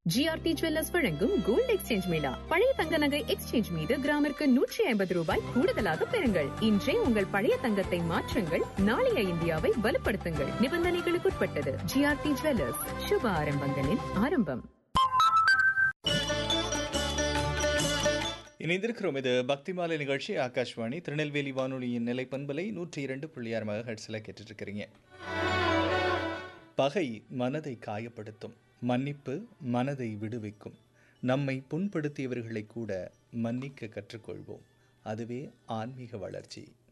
GRT jewellers வழங்கும் gold exchange mela பழைய தங்க நகை எக்ஸ்சேஞ்ச் மீது கிராமிற்கு நூற்றி ஐம்பது ரூபாய் கூடுதலாக பெறுங்கள் இன்றே உங்கள் பழைய தங்கத்தை மாற்றுங்கள் நாளைய இந்தியாவை வலுப்படுத்துங்கள் நிபந்தனைகளுக்குட்பட்டது ஜிஆர்டி ஜுவல்லர்ஸ் சுப ஆரம்பங்களின் ஆரம்பம் இணைந்திருக்கிறோம் இது பக்தி மாலை நிகழ்ச்சி ஆகாஷ்வாணி திருநெல்வேலி வானொலியின் நிலை பண்பலை நூற்றி இரண்டு புள்ளி ஆறு மெகாஹெட்ஸில் கேட்டுட்டு இருக்கிறீங்க பகை மனதை காயப்படுத்தும் மன்னிப்பு மனதை விடுவிக்கும் நம்மை புண்படுத்தியவர்களை கூட மன்னிக்க கற்றுக்கொள்வோம் அதுவே ஆன்மீக வளர்ச்சி